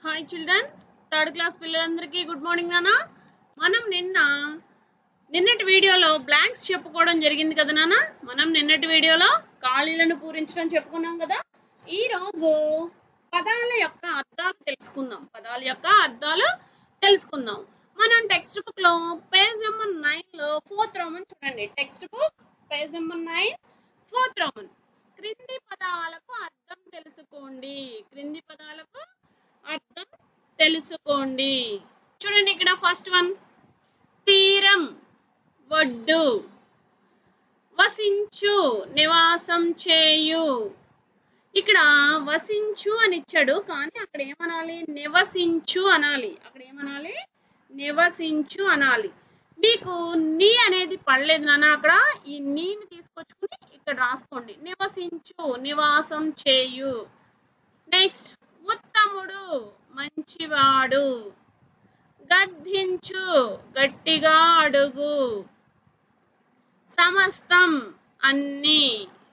hi children third class పిల్లలందరికీ good morning నాన్న మనం నిన్న నిన్నటి వీడియోలో బ్లాంక్స్ చెప్పుకోవడం జరిగింది కదా నాన్న మనం నిన్నటి వీడియోలో ఖాళీలను పూరించడం చెప్పుకున్నాం కదా ఈ రోజు పదాల యొక్క అర్థాలు తెలుసుకుందాం పదాల యొక్క అర్థాలు తెలుసుకుందాం మనం టెక్స్ట్ బుక్ లో పేజ్ నెంబర్ నైన్ లో ఫోర్త్ రోమన్ చూడండి text book page number nine fourth roman క్రింది పదాలకు అర్థం తెలుసుకోండి క్రింది పదాలకు అర్థం తెలుసుకోండి చూడండి ఇక్కడ ఫస్ట్ వన్ తీరం ఒడ్డు వసించు నివాసం చేయు ఇక్కడ వసించు అని ఇచ్చాడు కానీ అక్కడ ఏమనాలి నివసించు అనాలి అక్కడ ఏమనాలి నివసించు అనాలి మీకు నీ అనేది పడలేదు నాన్న అక్కడ ఈ నీని తీసుకొచ్చుకుని ఇక్కడ రాసుకోండి నివసించు నివాసం చేయు నెక్స్ట్ ఉత్తముడు మంచివాడు గద్దించు గట్టిగా అడుగు సమస్తం అన్ని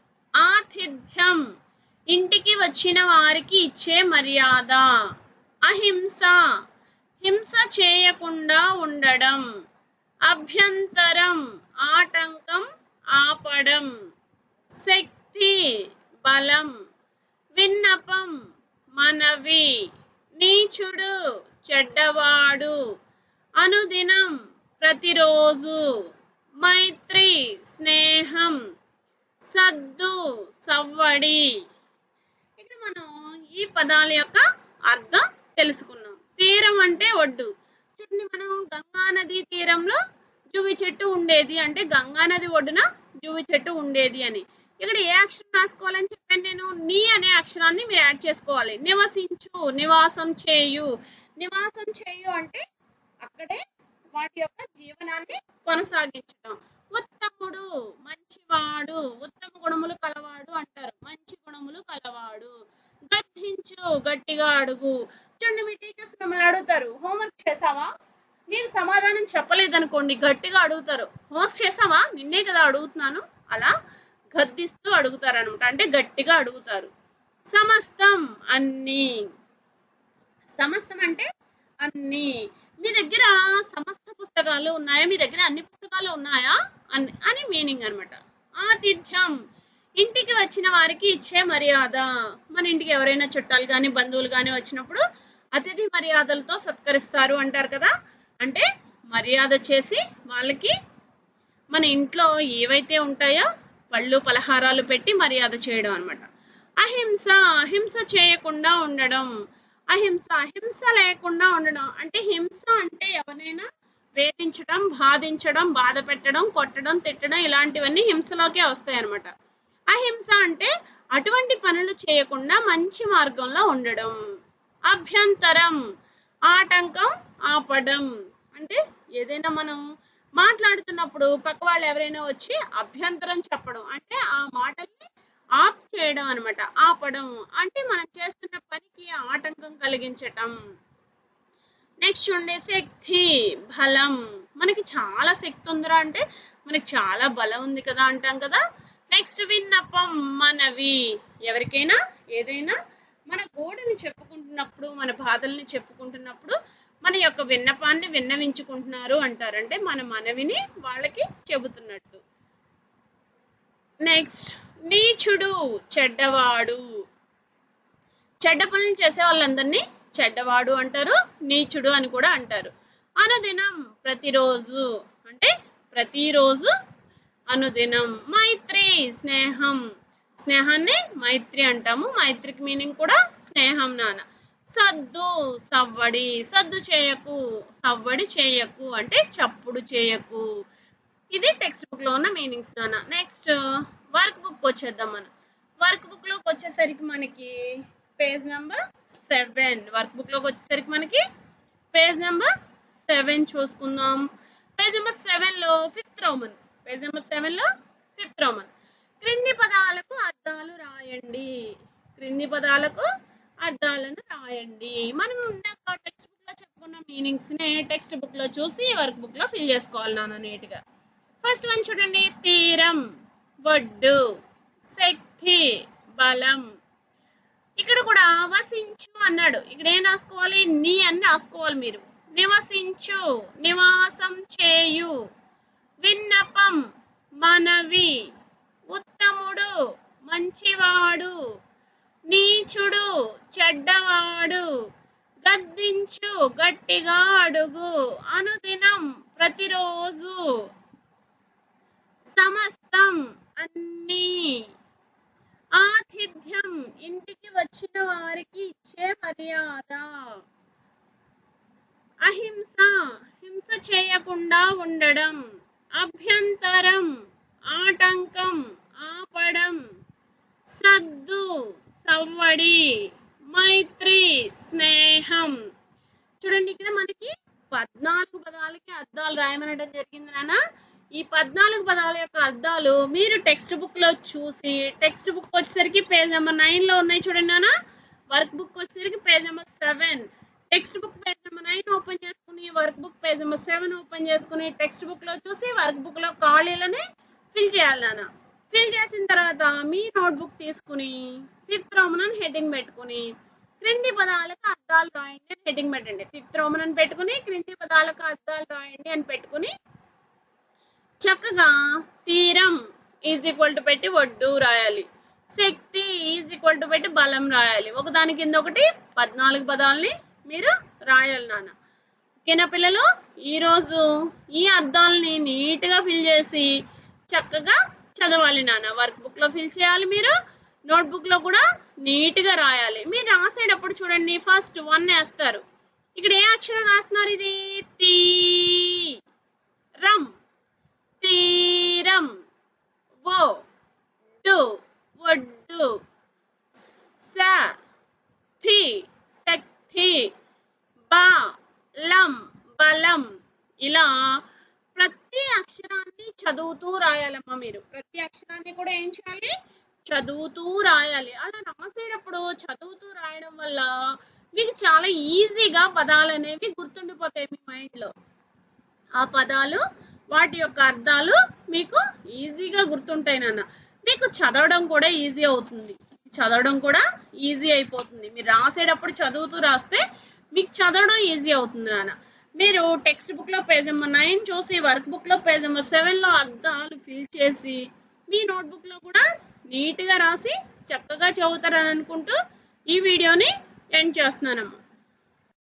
ఆతిథ్యం ఇంటికి వచ్చిన వారికి ఇచ్చే మర్యాద అహింస హింస చేయకుండా ఉండడం అభ్యంతరం ఆటంకం ఆపడం శక్తి బలం విన్నపం మనవి నీచుడు చెడ్డవాడు అనుదినం ప్రతిరోజు మైత్రి స్నేహం సద్దు సవ్వడి ఇక్కడ మనం ఈ పదాల యొక్క అర్థం తెలుసుకున్నాం తీరం అంటే ఒడ్డు చూడండి మనం గంగా నది తీరంలో జువి చెట్టు ఉండేది అంటే గంగా నది ఒడ్డున జువి చెట్టు ఉండేది అని ఇక్కడ ఏ అక్షరం రాసుకోవాలని చెప్పాను నేను నీ అనే అక్షరాన్ని మీరు యాడ్ చేసుకోవాలి నివసించు నివాసం చేయు నివాసం చేయు అంటే అక్కడే వాటి యొక్క జీవనాన్ని కొనసాగించడం ఉత్తముడు మంచివాడు ఉత్తమ గుణములు కలవాడు అంటారు మంచి గుణములు కలవాడు గద్దించు గట్టిగా అడుగు చూడండి మీ టీచర్స్ మిమ్మల్ని అడుగుతారు హోంవర్క్ చేసావా మీరు సమాధానం చెప్పలేదనుకోండి గట్టిగా అడుగుతారు హోంవర్క్ చేసావా నిన్నే కదా అడుగుతున్నాను అలా గద్దిస్తూ అడుగుతారు అనమాట అంటే గట్టిగా అడుగుతారు సమస్తం అన్ని సమస్తం అంటే అన్ని మీ దగ్గర సమస్త పుస్తకాలు ఉన్నాయా మీ దగ్గర అన్ని పుస్తకాలు ఉన్నాయా అని అని మీనింగ్ అనమాట ఆతిథ్యం ఇంటికి వచ్చిన వారికి ఇచ్చే మర్యాద మన ఇంటికి ఎవరైనా చుట్టాలు కానీ బంధువులు కానీ వచ్చినప్పుడు అతిథి మర్యాదలతో సత్కరిస్తారు అంటారు కదా అంటే మర్యాద చేసి వాళ్ళకి మన ఇంట్లో ఏవైతే ఉంటాయో పళ్ళు పలహారాలు పెట్టి మర్యాద చేయడం అనమాట అహింస హింస చేయకుండా ఉండడం అహింస హింస లేకుండా ఉండడం అంటే హింస అంటే ఎవరైనా వేధించడం బాధించడం బాధ పెట్టడం కొట్టడం తిట్టడం ఇలాంటివన్నీ హింసలోకే వస్తాయి అనమాట అహింస అంటే అటువంటి పనులు చేయకుండా మంచి మార్గంలో ఉండడం అభ్యంతరం ఆటంకం ఆపడం అంటే ఏదైనా మనం మాట్లాడుతున్నప్పుడు పక్క వాళ్ళు ఎవరైనా వచ్చి అభ్యంతరం చెప్పడం అంటే ఆ మాటల్ని ఆప్ చేయడం అనమాట ఆపడం అంటే మనం చేస్తున్న పనికి ఆటంకం కలిగించటం నెక్స్ట్ ఉండే శక్తి బలం మనకి చాలా శక్తి ఉందిరా అంటే మనకి చాలా బలం ఉంది కదా అంటాం కదా నెక్స్ట్ విన్నపం మనవి ఎవరికైనా ఏదైనా మన గోడని చెప్పుకుంటున్నప్పుడు మన బాధల్ని చెప్పుకుంటున్నప్పుడు మన యొక్క విన్నపాన్ని విన్నవించుకుంటున్నారు అంటారంటే మన మనవిని వాళ్ళకి చెబుతున్నట్టు నెక్స్ట్ నీచుడు చెడ్డవాడు చెడ్డ పనులు చేసే వాళ్ళందరినీ చెడ్డవాడు అంటారు నీచుడు అని కూడా అంటారు అనుదినం ప్రతిరోజు అంటే ప్రతిరోజు అనుదినం మైత్రి స్నేహం స్నేహాన్ని మైత్రి అంటాము మైత్రికి మీనింగ్ కూడా స్నేహం నాన్న సద్దు సవ్వడి సద్దు చేయకు సవ్వడి చేయకు అంటే చప్పుడు చేయకు ఇది టెక్స్ట్ బుక్ లో ఉన్న మీనింగ్స్ నాన్న నెక్స్ట్ వర్క్ బుక్ వచ్చేద్దాం మనం వర్క్ బుక్ లోకి వచ్చేసరికి మనకి page number seven work book లోకి వచ్చేసరికి మనకి పేజ్ నెంబర్ సెవెన్ చూసుకుందాం పేజ్ నెంబర్ సెవెన్ లో fifth roman page number seven లో ఫిఫ్త్ రోమన్ క్రింది పదాలకు అర్థాలు రాయండి క్రింది పదాలకు అర్థాలను రాయండి మనం ఇందాక టెక్స్ట్ బుక్ లో చెప్పుకున్న మీనింగ్స్ ని టెక్స్ట్ బుక్ లో చూసి వర్క్ బుక్ లో ఫిల్ చేసుకోవాలి నాన్న నీట్ గా ఫస్ట్ వన్ చూడండి తీరం ఒడ్డు శక్తి బలం ఇక్కడ కూడా వసించు అన్నాడు ఇక్కడ ఏం రాసుకోవాలి నీ అని రాసుకోవాలి మీరు నివసించు నివాసం చేయు విన్నపం మనవి ఉత్తముడు మంచివాడు నీచుడు చెడ్డవాడు గద్దించు గట్టిగా అడుగు అనుదినం ప్రతిరోజు సమస్తం అన్నీ ఆతిథ్యం ఇంటికి వచ్చిన వారికి ఇచ్చే మర్యాద అహింస హింస చేయకుండా ఉండడం అభ్యంతరం ఆటంకం ఆపడం సద్దు సవ్వడి మైత్రి స్నేహం చూడండి ఇక్కడ మనకి పద్నాలుగు పదాలకి అర్థాలు రాయమనడం జరిగింది నాన్న ఈ పద్నాలుగు పదాల యొక్క అర్థాలు మీరు టెక్స్ట్ బుక్ లో చూసి టెక్స్ట్ బుక్ వచ్చేసరికి పేజ్ నెంబర్ నైన్ లో ఉన్నాయి చూడండి నాన్న వర్క్ బుక్ వచ్చేసరికి page number seven text book page number nine open చేసుకుని work book page number seven open చేసుకుని టెక్స్ట్ బుక్ లో చూసి వర్క్ బుక్ లో ఖాళీలని ఫిల్ చేయాలి నాన్న ఫిల్ చేసిన తర్వాత మీ నోట్బుక్ తీసుకుని ఫిఫ్త్ రోమన్ హెడ్డింగ్ పెట్టుకుని క్రింది పదాలకు అర్థాలు రాయండి అని హెడ్డింగ్ పెట్టండి ఫిఫ్త్ రోమన్ అని పెట్టుకుని క్రింది పదాలకు అర్థాలు రాయండి అని పెట్టుకుని చక్కగా తీరం ఈజ్ ఈక్వల్ టు పెట్టి ఒడ్డు రాయాలి శక్తి ఈజ్ ఈక్వల్ టు పెట్టి బలం రాయాలి ఒక దాని కింద ఒకటి పద్నాలుగు పదాలని మీరు రాయాలి నాన్న ఓకేనా పిల్లలు ఈరోజు ఈ అర్థాలని నీట్గా ఫిల్ చేసి చక్కగా చదవాలి నాన్న వర్క్ బుక్ లో ఫిల్ చేయాలి మీరు నోట్ బుక్ లో కూడా నీట్ గా రాయాలి మీరు రాసేటప్పుడు చూడండి ఫస్ట్ వన్ వేస్తారు ఇక్కడ ఏ అక్షరం రాస్తున్నారు ఇది తీ రం తీరం ఓ డు ఒడ్డు స థి శక్తి బా లం బలం ఇలా ప్రతి అక్షరాన్ని చదువుతూ రాయాలమ్మా మీరు ప్రతి అక్షరాన్ని కూడా ఏం చేయాలి చదువుతూ రాయాలి అలా రాసేటప్పుడు చదువుతూ రాయడం వల్ల మీకు చాలా ఈజీగా పదాలు అనేవి గుర్తుండిపోతాయి మీ మైండ్ లో ఆ పదాలు వాటి యొక్క అర్థాలు మీకు ఈజీగా గుర్తుంటాయి నాన్న మీకు చదవడం కూడా ఈజీ అవుతుంది చదవడం కూడా ఈజీ అయిపోతుంది మీరు రాసేటప్పుడు చదువుతూ రాస్తే మీకు చదవడం ఈజీ అవుతుంది నాన్న మీరు టెక్స్ట్ బుక్ లో పేజ్ నెంబర్ నైన్ చూసి వర్క్ బుక్ లో పేజ్ నెంబర్ సెవెన్ లో అర్థాలు ఫిల్ చేసి మీ నోట్ బుక్ లో కూడా నీట్ గా రాసి చక్కగా చదువుతారని అనుకుంటూ ఈ వీడియోని ఎండ్ చేస్తున్నానమ్మా